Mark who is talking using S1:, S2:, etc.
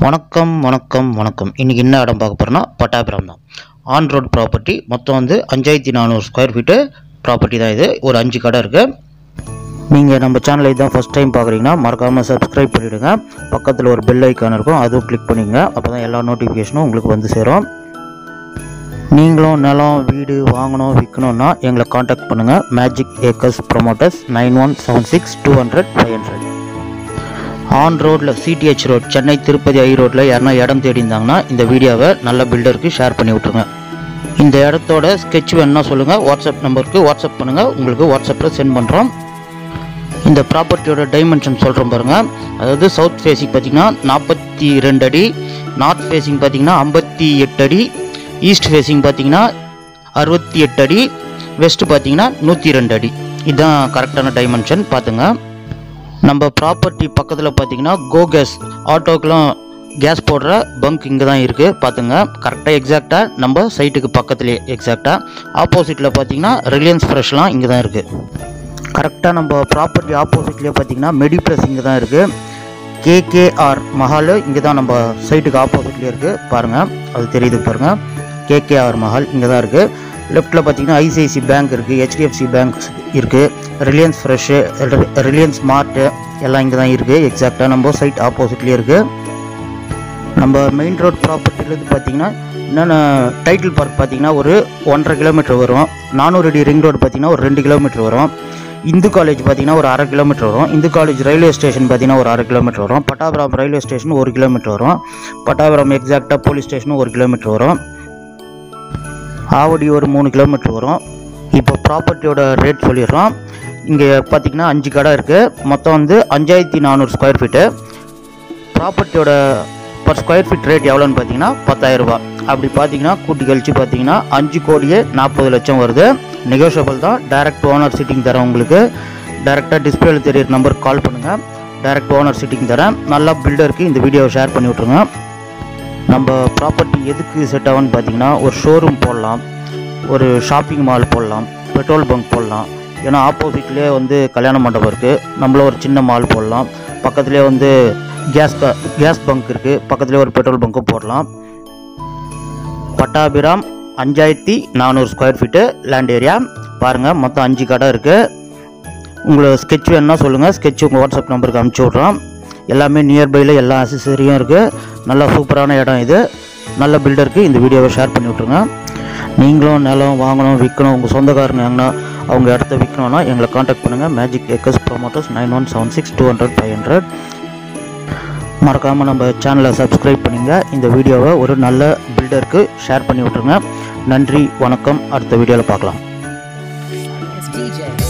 S1: வணக்கம் வணக்கம் வணக்கம் இன்றைக்கி என்ன இடம் பார்க்க போகிறோன்னா பட்டாபிரம் தான் ஆன் ரோட் ப்ராப்பர்ட்டி மொத்தம் வந்து அஞ்சாயிரத்தி நானூறு ஸ்கொயர் ஃபீட்டு ப்ராப்பர்ட்டி தான் இது ஒரு அஞ்சு கடை இருக்குது நீங்கள் நம்ம சேனலை தான் ஃபஸ்ட் டைம் பார்க்குறீங்கன்னா மறக்காமல் சப்ஸ்கிரைப் பண்ணிவிடுங்க பக்கத்தில் ஒரு பெல் ஐக்கான் இருக்கும் அதுவும் கிளிக் பண்ணிக்கங்க அப்போ தான் எல்லா நோட்டிஃபிகேஷனும் உங்களுக்கு வந்து சேரும் நீங்களும் நிலம் வீடு வாங்கணும் விற்கணுன்னா எங்களை காண்டாக்ட் பண்ணுங்கள் magic acres promoters nine one seven six two hundred five hundred on ரோட்டில் சிடிஹெச் ரோட் சென்னை திருப்பதி ஐ ரோட்டில் யாருன்னா இடம் தேடி இருந்தாங்கன்னா இந்த வீடியோவை நல்ல பில்டருக்கு ஷேர் பண்ணி விட்ருங்க இந்த இடத்தோட ஸ்கெட்ச் வேணும்னா சொல்லுங்கள் வாட்ஸ்அப் நம்பருக்கு வாட்ஸ்அப் பண்ணுங்கள் உங்களுக்கு வாட்ஸ்அப்பில் சென்ட் பண்ணுறோம் இந்த ப்ராப்பர்ட்டியோட டைமென்ஷன் சொல்கிறோம் பாருங்கள் அதாவது சவுத் ஃபேஸிங் பார்த்தீங்கன்னா நாற்பத்தி ரெண்டு அடி நார்த் ஃபேஸிங் பார்த்தீங்கன்னா ஐம்பத்தி எட்டு அடி ஈஸ்ட் ஃபேஸிங் பார்த்தீங்கன்னா அறுபத்தி எட்டு அடி வெஸ்ட் பார்த்தீங்கன்னா நூற்றி ரெண்டு அடி இதுதான் கரெக்டான டைமென்ஷன் பார்த்துங்க நம்ம ப்ராப்பர்ட்டி பக்கத்தில் பார்த்தீங்கன்னா கோ கேஸ் ஆட்டோக்கெலாம் கேஸ் போடுற பங்க் இங்கே தான் இருக்குது பார்த்துங்க கரெக்டாக எக்ஸாக்டாக நம்ம சைட்டுக்கு பக்கத்துலேயே எக்ஸாக்டாக ஆப்போசிட்டில் பார்த்தீங்கன்னா ரிலையன்ஸ் ஃப்ரெஷ்லாம் இங்கே தான் இருக்குது கரெக்டாக நம்ம ப்ராப்பர்ட்டி ஆப்போசிட்லேயே பார்த்தீங்கன்னா மெடி ப்ளஸ் இங்கே தான் இருக்குது கேகேஆர் மஹால் இங்கே தான் நம்ம சைட்டுக்கு ஆப்போசிட்லேயே இருக்குது பாருங்கள் அது தெரியுது பாருங்கள் கேகேஆர் மஹால் இங்கே தான் இருக்குது லெஃப்ட்டில் பார்த்தீங்கன்னா ஐசிஐசி பேங்க் இருக்குது ஹெச்டிஎஃப்சி பேங்க் இருக்குது ரிலையன்ஸ் ஃப்ரெஷ்ஷு ரிலையன்ஸ் மார்ட்டு எல்லாம் இங்கே தான் இருக்குது எக்ஸாக்டாக நம்ம சைட் ஆப்போசிட்லேயே இருக்குது நம்ம மெயின் ரோட் ப்ராப்பர்ட்டிலேருந்து பார்த்தீங்கன்னா என்னென்ன டைட்டில் பார்க் பார்த்தீங்கன்னா ஒரு ஒன்றரை கிலோமீட்டர் வரும் நானூறு அடி ரிங் ரோடு பார்த்தீங்கன்னா ஒரு ரெண்டு கிலோமீட்டர் வரும் இந்து காலேஜ் பார்த்தீங்கன்னா ஒரு அரை கிலோமீட்டர் வரும் இந்து காலேஜ் ரயில்வே ஸ்டேஷன் பார்த்தீங்கன்னா ஒரு அரை கிலோமீட்டர் வரும் பட்டாபுரம் ரயில்வே ஸ்டேஷன் ஒரு கிலோமீட்டர் வரும் பட்டாபுரம் எக்ஸாக்டாக போலீஸ் ஸ்டேஷனும் ஒரு கிலோமீட்டர் வரும் ஆவடி ஒரு மூணு கிலோமீட்டர் வரும் இப்போ ப்ராப்பர்ட்டியோட ரேட் சொல்லிடுறோம் இங்கே பார்த்தீங்கன்னா அஞ்சு கடை இருக்குது மொத்தம் வந்து அஞ்சாயிரத்தி நானூறு ஸ்கொயர் ஃபீட்டு ப்ராப்பர்ட்டியோட பர் ஸ்கொயர் ஃபீட் ரேட் எவ்வளோன்னு பார்த்தீங்கன்னா பத்தாயிரம் ரூபாய் அப்படி பார்த்தீங்கன்னா கூட்டி கழிச்சு பார்த்தீங்கன்னா அஞ்சு கோடியே நாற்பது லட்சம் வருது நெகோஷியபிள் தான் டைரக்ட் ஓனர் சிட்டிங் தரேன் உங்களுக்கு டைரெக்டாக டிஸ்பிளேல தெரியிற நம்பருக்கு கால் பண்ணுங்கள் டைரக்ட் ஓனர் சிட்டிங் தரேன் நல்லா பில்டருக்கு இந்த வீடியோவை ஷேர் பண்ணி விட்ருங்க நம்ம ப்ராப்பர்ட்டி எதுக்கு செட் ஆகும்னு பார்த்தீங்கன்னா ஒரு ஷோரூம் போடலாம் ஒரு ஷாப்பிங் மால் போடலாம் பெட்ரோல் பங்க் போடலாம் ஏன்னா ஆப்போசிட்லேயே வந்து கல்யாண மண்டபம் இருக்குது நம்மள ஒரு சின்ன மால் போடலாம் பக்கத்துலேயே வந்து கேஸ் க கேஸ் பங்க் இருக்குது பக்கத்துலேயே ஒரு பெட்ரோல் பங்க்கும் போடலாம் பட்டாபிராம் அஞ்சாயிரத்தி நானூறு ஸ்கொயர் ஃபீட்டு லேண்ட் ஏரியா பாருங்கள் மொத்தம் அஞ்சு கடை இருக்குது உங்களுக்கு ஸ்கெட்ச் வேணும்னா சொல்லுங்கள் ஸ்கெட்ச் உங்கள் வாட்ஸ்அப் நம்பருக்கு அனுப்பிச்சி விட்றோம் எல்லாமே நியர்பையில் எல்லா அசசரியும் இருக்குது நல்லா சூப்பரான இடம் இது நல்ல பில்டருக்கு இந்த வீடியோவை ஷேர் பண்ணி விட்ருங்க நீங்களும் நிலம் வாங்கணும் விற்கணும் உங்கள் சொந்தக்காரங்க எங்கன்னா அவங்க இடத்த விற்கணும்னா எங்களை காண்டாக்ட் பண்ணுங்கள் magic acres promoters nine one seven six two hundred five hundred மறக்காமல் நம்ம சேனலை சப்ஸ்கிரைப் பண்ணுங்க இந்த வீடியோவை ஒரு நல்ல பில்டருக்கு ஷேர் பண்ணி விட்ருங்க நன்றி வணக்கம் அடுத்த வீடியோவில் பார்க்கலாம்
S2: It's DJ.